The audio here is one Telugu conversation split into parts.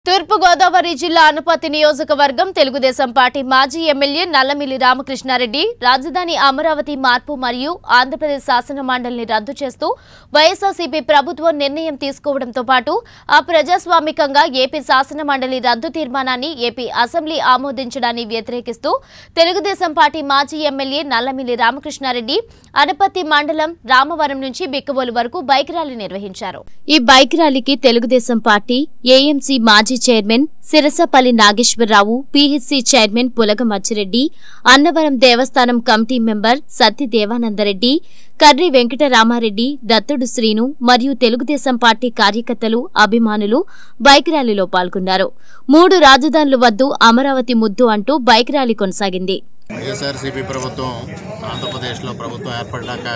తూర్పుగోదావరి జిల్లా అనుపతి నియోజకవర్గం తెలుగుదేశం పార్టీ మాజీ ఎమ్మెల్యే నల్లమిల్లి రామకృష్ణారెడ్డి రాజధాని అమరావతి మార్పు మరియు ఆంధ్రప్రదేశ్ శాసన మండలిని రద్దు చేస్తూ వైఎస్ఆర్సీపీ ప్రభుత్వం నిర్ణయం తీసుకోవడంతో పాటు అప్రజాస్వామికంగా ఏపీ శాసన మండలి రద్దు తీర్మానాన్ని ఏపీ అసెంబ్లీ ఆమోదించడాన్ని వ్యతిరేకిస్తూ తెలుగుదేశం పార్టీ మాజీ ఎమ్మెల్యే నల్లమిల్లి రామకృష్ణారెడ్డి అనపత్తి మండలం రామవరం నుంచి బిక్కవోలు వరకు బైక్ ర్యాలీ నిర్వహించారు ఈ బైక్ ర్యాలీకి తెలుగుదేశం పార్టీ ఏఎంసీ మాజీ chairman Sirasapalli Nageswara Rao PHC chairman Pulaga Machireddy Annavaram దేవస్థానం కమిటీ మెంబర్ సత్తి దేవానందరెడ్డి కర్రి వెంకటరామారెడ్డి దత్తుడు శ్రీను మరియు తెలుగుదేశం పార్టీ కార్యకర్తలు అభిమానులు బైక్ ర్యాలీలో పాల్గొన్నారు మూడు రాజధానులు వద్దు అమరావతి ముద్దు అంటూ బైక్ ర్యాలీ కొనసాగింది వైఎస్ఆర్సీపీ ప్రభుత్వం ఆంధ్రప్రదేశ్లో ప్రభుత్వం ఏర్పడ్డాక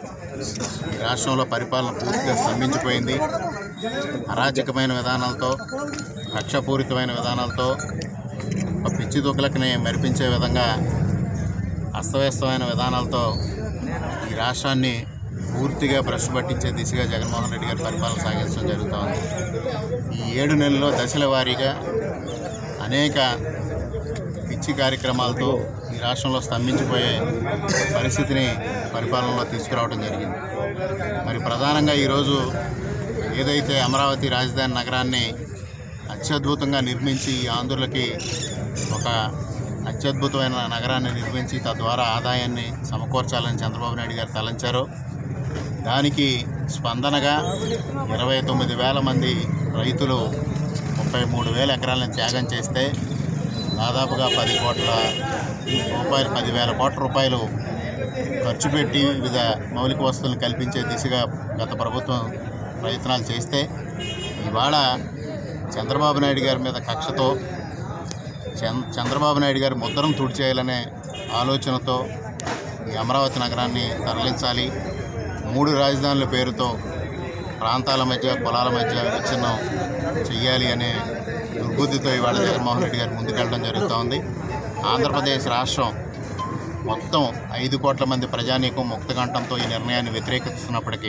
ఈ రాష్ట్రంలో పరిపాలన పూర్తిగా స్తంభించిపోయింది అరాచకమైన విధానాలతో కక్షపూరితమైన విధానాలతో ఒక పిచ్చి దుగ్గలకి మెరిపించే విధంగా అస్తవ్యస్తమైన విధానాలతో ఈ రాష్ట్రాన్ని పూర్తిగా భ్రష్ పట్టించే దిశగా జగన్మోహన్ రెడ్డి గారి పరిపాలన సాగించడం జరుగుతూ ఉంది ఈ ఏడు నెలల్లో దశల వారీగా అనేక పిచ్చి కార్యక్రమాలతో ఈ రాష్ట్రంలో స్తంభించిపోయే పరిస్థితిని పరిపాలనలో తీసుకురావడం జరిగింది మరి ప్రధానంగా ఈరోజు ఏదైతే అమరావతి రాజధాని నగరాన్ని అత్యద్భుతంగా నిర్మించి ఈ ఆంధ్రులకి ఒక అత్యద్భుతమైన నగరాన్ని నిర్మించి తద్వారా ఆదాయాన్ని సమకూర్చాలని చంద్రబాబు నాయుడు గారు తలంచారో దానికి స్పందనగా ఇరవై తొమ్మిది వేల మంది రైతులు ముప్పై మూడు వేల ఎకరాలను త్యాగం చేస్తే దాదాపుగా పది కోట్ల రూపాయలు పదివేల కోట్ల రూపాయలు ఖర్చు పెట్టి వివిధ మౌలిక వస్తువులను కల్పించే దిశగా గత ప్రభుత్వం ప్రయత్నాలు చేస్తే ఇవాళ చంద్రబాబు నాయుడు గారి మీద కక్షతో చంద్ర చంద్రబాబు నాయుడు గారి ముద్రను తుడిచేయాలనే ఆలోచనతో ఈ అమరావతి నగరాన్ని తరలించాలి మూడు రాజధానుల పేరుతో ప్రాంతాల మధ్య కులాల మధ్య విచ్ఛిన్నం చెయ్యాలి అనే దుర్బుద్ధితో ఇవాళ జగన్మోహన్ రెడ్డి గారు ముందుకెళ్ళడం జరుగుతూ ఉంది ఆంధ్రప్రదేశ్ రాష్ట్రం మొత్తం ఐదు కోట్ల మంది ప్రజానీకం ముక్తకంఠంతో ఈ నిర్ణయాన్ని వ్యతిరేకిస్తున్నప్పటికీ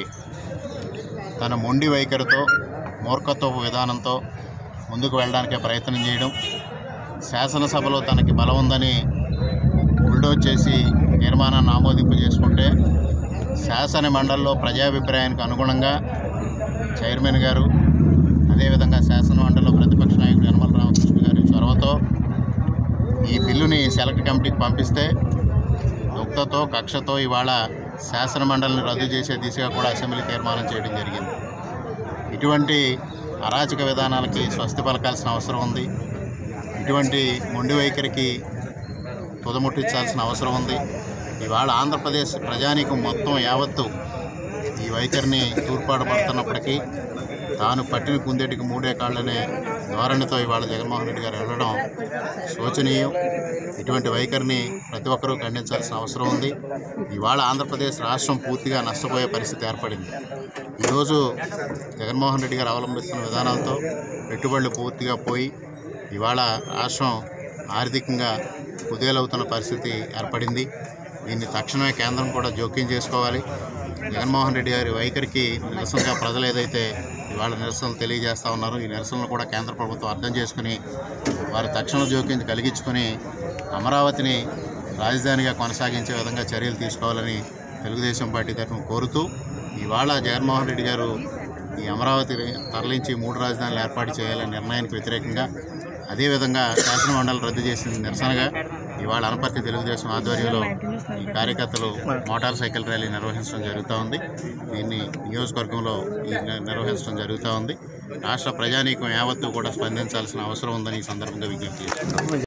తన మొండి వైఖరితో మూర్ఖత్వపు విధానంతో ముందుకు వెళ్ళడానికే ప్రయత్నం చేయడం శాసనసభలో తనకి బలం ఉందని బుల్డోజ్ చేసి తీర్మానాన్ని ఆమోదింపు చేసుకుంటే శాసన మండలిలో ప్రజాభిప్రాయానికి అనుగుణంగా చైర్మన్ గారు అదేవిధంగా శాసన మండలిలో ప్రతిపక్ష నాయకుడు యనమల రామకృష్ణ గారి చొరవతో ఈ బిల్లుని సెలెక్ట్ కమిటీకి పంపిస్తే దుగ్ధతో కక్షతో ఇవాళ శాసన మండలిని రద్దు చేసే దిశగా కూడా అసెంబ్లీ తీర్మానం చేయడం జరిగింది ఇటువంటి అరాచక విధానాలకి స్వస్తి పలకాల్సిన అవసరం ఉంది ఇటువంటి మొండి వైఖరికి తుదముట్టించాల్సిన అవసరం ఉంది ఇవాళ ఆంధ్రప్రదేశ్ ప్రజానీకం మొత్తం యావత్తు ఈ వైఖరిని తూర్పాటుపడుతున్నప్పటికీ తాను పట్టిన కుందేటికి మూడే కాళ్ళనే ధోరణితో ఇవాళ జగన్మోహన్ రెడ్డి గారు వెళ్ళడం శోచనీయం ఇటువంటి వైఖరిని ప్రతి ఒక్కరూ ఖండించాల్సిన అవసరం ఉంది ఇవాళ ఆంధ్రప్రదేశ్ రాష్ట్రం పూర్తిగా నష్టపోయే పరిస్థితి ఏర్పడింది ఈరోజు జగన్మోహన్ రెడ్డి గారు అవలంబిస్తున్న విధానాలతో పెట్టుబడులు పూర్తిగా పోయి ఇవాళ రాష్ట్రం ఆర్థికంగా కుదేలవుతున్న పరిస్థితి ఏర్పడింది దీన్ని తక్షణమే కేంద్రం కూడా జోక్యం చేసుకోవాలి జగన్మోహన్ రెడ్డి గారి వైఖరికి నిరసనగా ప్రజలు ఏదైతే ఇవాళ నిరసనలు తెలియజేస్తూ ఉన్నారో ఈ నిరసనలు కూడా కేంద్ర ప్రభుత్వం అర్థం చేసుకుని వారి తక్షణ జోక్యం కలిగించుకొని అమరావతిని రాజధానిగా కొనసాగించే విధంగా చర్యలు తీసుకోవాలని తెలుగుదేశం పార్టీ తరఫున కోరుతూ ఇవాళ జగన్మోహన్ రెడ్డి గారు ఈ అమరావతి తరలించి మూడు రాజధానులు ఏర్పాటు చేయాలనే నిర్ణయానికి వ్యతిరేకంగా అదేవిధంగా శాసనమండలి రద్దు చేసిన నిరసనగా ఇవాళ అనపర్తి తెలుగుదేశం ఆధ్వర్యంలో ఈ కార్యకర్తలు మోటార్ సైకిల్ ర్యాలీ నిర్వహించడం జరుగుతూ ఉంది దీన్ని నియోజకవర్గంలో ఈ ని- నిర్వహించడం జరుగుతూ ఉంది రాష్ట్ర ప్రజానీకం యావత్తు కూడా స్పందించాల్సిన అవసరం ఉందని ఈ సందర్భంగా విజ్ఞప్తి చేస్తున్నాను